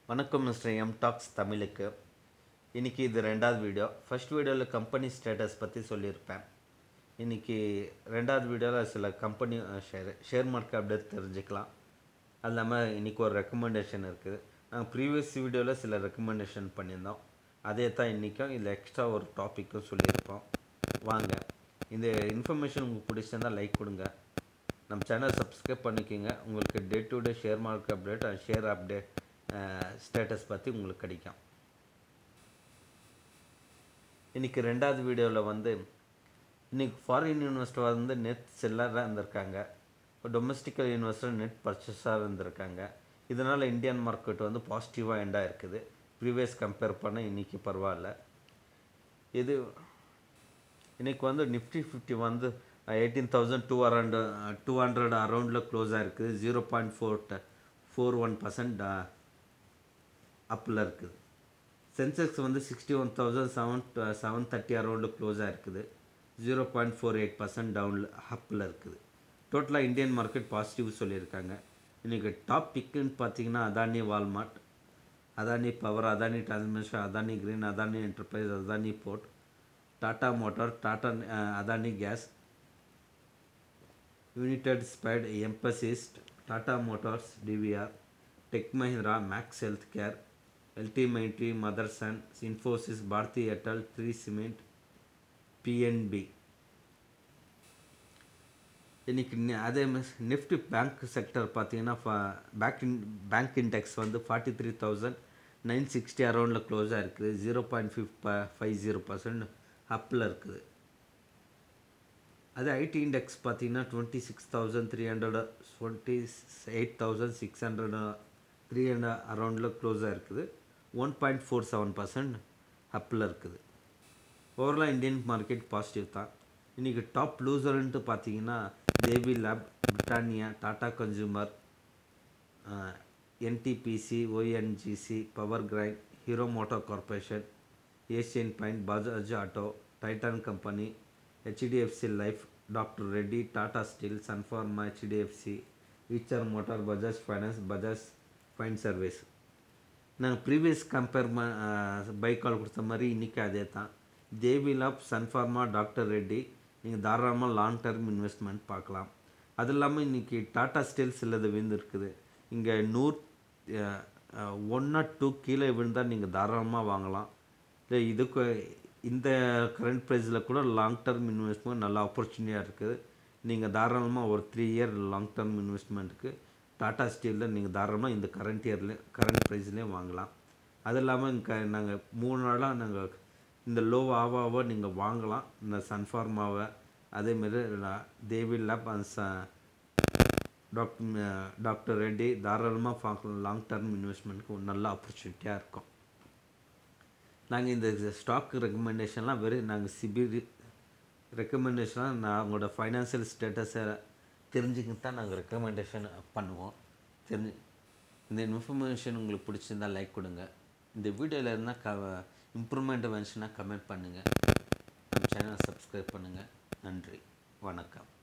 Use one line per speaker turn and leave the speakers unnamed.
வணக்கம் mister M tax தமிழுக்கு இன்றைக்கி இது ரெண்டாவது வீடியோ ஃபர்ஸ்ட் வீடியோவில் கம்பெனி ஸ்டேட்டஸ் பற்றி சொல்லியிருப்பேன் இன்றைக்கி ரெண்டாவது வீடியோவில் சில company share share market update தெரிஞ்சுக்கலாம் அது இல்லாமல் இன்றைக்கி ஒரு ரெக்கமெண்டேஷன் இருக்குது நாங்கள் ப்ரீவியஸ் வீடியோவில் சில ரெக்கமெண்டேஷன் பண்ணியிருந்தோம் அதே தான் இன்றைக்கும் இதில் எக்ஸ்ட்ரா ஒரு டாப்பிக்கும் சொல்லியிருப்போம் வாங்க இந்த இன்ஃபர்மேஷன் உங்களுக்கு பிடிச்சிருந்தால் லைக் கொடுங்க நம்ம சேனல் சப்ஸ்கிரைப் பண்ணிக்கோங்க உங்களுக்கு day to day share market update and share update status பற்றி உங்களுக்கு கிடைக்கும் இன்றைக்கி ரெண்டாவது வீடியோவில் வந்து இன்றைக்கி ஃபாரின் இன்வெஸ்டர் வந்து நெட் செல்லராக இருந்திருக்காங்க டொமஸ்டிக்கல் இன்வெஸ்டர் நெட் பர்ச்சேஸாக இருந்திருக்காங்க இதனால் இந்தியன் மார்க்கெட் வந்து பாசிட்டிவாக எண்டாக இருக்குது ப்ரீவியஸ் கம்பேர் பண்ண இன்றைக்கி பரவாயில்ல இது இன்றைக்கி வந்து நிஃப்டி ஃபிஃப்டி வந்து eighteen thousand two around two hundred அரௌண்டில் க்ளோஸ் ஆகிருக்குது zero point four four one percent அப்பில் இருக்குது சென்செக்ஸ் வந்து sixty one thousand seven seven thirty அரௌண்டில் க்ளோஸ் ஆகிருக்குது zero point four eight percent டவுனில் அப்பில் இருக்குது டோட்டலாக இந்தியன் மார்க்கெட் பாசிட்டிவ் சொல்லியிருக்காங்க இன்றைக்கி டாப் பிக்குன்னு பார்த்தீங்கன்னா Adani Walmart Adani Power Adani Transmission Adani Green Adani Enterprise Adani Port Tata Motor Tata Adani Gas United Spirits Mphasis Tata Motors DVR Tech Mahindra Max Health Care எல்டிமைட்ரி Motherson Infosys Bharti Airtel three cement PNB இன்றைக்கி அதே மாதிரி நிஃப்டி பேங்க் செக்டர் பார்த்தீங்கன்னா பேங்க் இன் பேங்க் இண்டெக்ஸ் வந்து forty three thousand nine sixty அரௌண்டில் க்ளோஸாக இருக்குது zero point ஃபிஃப் ஃபைவ் ஜீரோ பர்சன்ட் அப்பில் இருக்குது அதே ஐடி இண்டெக்ஸ் பார்த்தீங்கன்னா twenty six thousand three hundred twenty eight thousand six hundred three hundred அரௌண்டில் க்ளோஸாக இருக்குது one point four seven percent அப்பில் இருக்குது ஓவராலாக இந்தியன் மார்க்கெட் பாசிட்டிவ் தான் இன்றைக்கி டாப் லூசர்ன்ட்டு பார்த்தீங்கன்னா Divi lab Britannia Tata Consumer NTPC ONGC Power Grid Hero Motor Corporation Asian Paint Bajaj Auto Titan Company HDFC Life doctor Reddy Tata Steel Sun Pharma HDFC Eicher Motor Bajaj Finance Bajaj Fin Service நாங்கள் previous compare buy call கொடுத்த மாதிரி இன்றைக்கி அதே தான் Divi lab Sun Pharma doctor Reddy நீங்கள் தாராளமாக long term investment பார்க்கலாம் அது இல்லாமல் இன்றைக்கி டாடா ஸ்டீல் சிலது விழுந்துருக்குது இங்கே நூறு ஒன் நாட் டூ கீழே விழுந்தால் நீங்கள் தாராளமாக வாங்கலாம் இல்லை இதுக்கு இந்த கரண்ட் ப்ரைஸில் கூட லாங் டர்ம் இன்வெஸ்ட்மெண்ட் நல்ல ஆப்பர்ச்சுனிட்டியாக இருக்குது நீங்கள் தாராளமாக ஒரு த்ரீ இயர் லாங் டர்ம் இன்வெஸ்ட்மெண்ட்டுக்கு டாடா ஸ்டீலில் நீங்கள் தாராளமாக இந்த கரண்ட் இயர்லேயும் கரண்ட் ப்ரைஸ்லேயும் வாங்கலாம் அது இல்லாமல் இங்கே நாங்கள் மூணு நாளாக நாங்கள் இந்த லோ ஆவ ஆவ நீங்கள் வாங்கலாம் இந்த சன்ஃபார்மாவை அதேமாரி தேவி லேப் அண்ட் ச டாக்டர் டாக்டர் ரெட்டி தாராளமாக பார்க்கலாம் லாங் டர்ம் இன்வெஸ்ட்மெண்ட்டுக்கு ஒரு நல்ல ஆப்பர்ச்சுனிட்டியாக இருக்கும் நாங்கள் இந்த ஸ்டாக் ரெக்கமெண்டேஷன்லாம் வெறும் நாங்கள் சிபி ரெக்கமெண்டேஷன்லாம் நான் அவங்களோட ஃபைனான்சியல் ஸ்டேட்டஸை தெரிஞ்சுக்கிட்டு தான் நாங்கள் ரெக்கமெண்டேஷன் பண்ணுவோம் தெரிஞ்சு இந்த இன்ஃபர்மேஷன் உங்களுக்கு பிடிச்சிருந்தால் லைக் கொடுங்க இந்த வீடியோவில் இருந்தால் க இம்ப்ரூவ்மெண்ட் வந்துச்சுன்னா கமெண்ட் பண்ணுங்கள் நம்ம சேனலை சப்ஸ்கிரைப் பண்ணுங்கள் நன்றி வணக்கம்